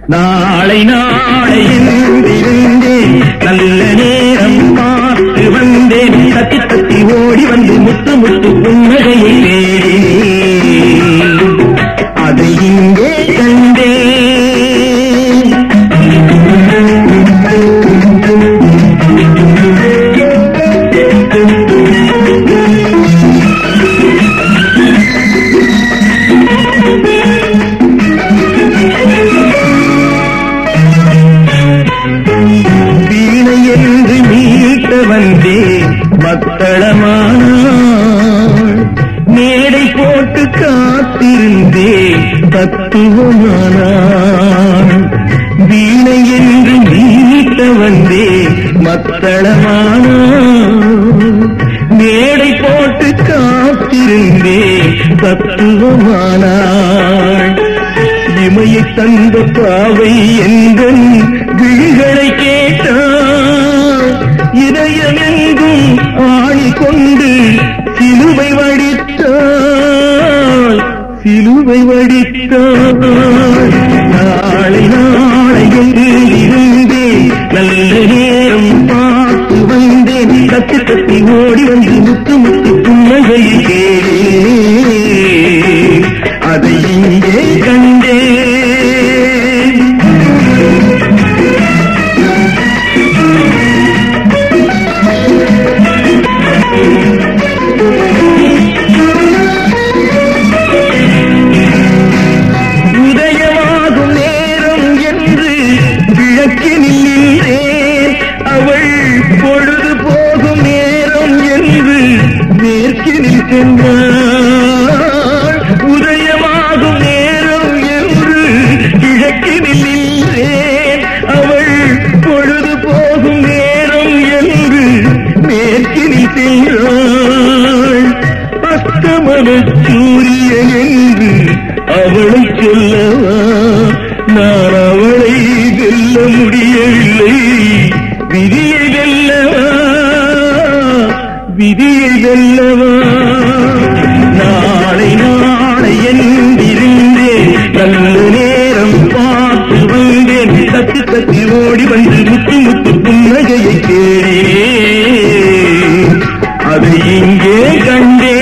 நாளை நாளை என்றிருந்தேன் நல்ல நேரம் பார்த்து வந்தேன் தத்தி தத்தி ஓடி வந்து முத்து முத்து புன்னகையை தேடினேன் அதை இங்கே கண்டேன் வீணை என்று மீட்ட வந்தேன் மக்களமானாள் மேடை போட்டு காத்திருந்தேன் தத்துவமானாள் வீணை என்று மீட்ட வந்தேன் மக்களமானாள் மேடை போட்டு காத்திருந்தேன் தத்துவமானாள் இமையை தந்த பாவை எங்கள் விழிகளை கேட்டார் இதயமெங்கும் ஆணி கொண்டு சிலுவை வடித்தாள் சிலுவை வடித்தாள் நாளை நாளை என்று இருந்தேன் நல்ல நேரம் பார்த்து வந்தேன் கத்து கத்தி ஓடி வந்து முத்து முத்து புன்னகையை கேளேன் அதை இங்கே கண்டேன் உதயமாகும் நேரம் என்று கிழக்கினில் நின்றேன் அவள் பொழுது போகும் நேரம் என்று மேற்கினில் சென்றாள் உதயமாகும் நேரம் என்று கிழக்கினில் நின்றேன் அவள் பொழுது போகும் நேரம் என்று மேற்கினில் சென்றாள் அஸ்தமன சூரியன் என்று அவளை சொல்லவா நான் அவளை வெல்ல முடியவில்லை விதியை வெல்லவா விதியை வெல்லவா நாளை நாளை என்றிருந்தேன் நல்ல நேரம் பார்த்து வந்தேன் தத்தி தத்தி ஓடி வந்து முத்து முத்து புன்னகையை தேடினேன் அதை இங்கே கண்டேன்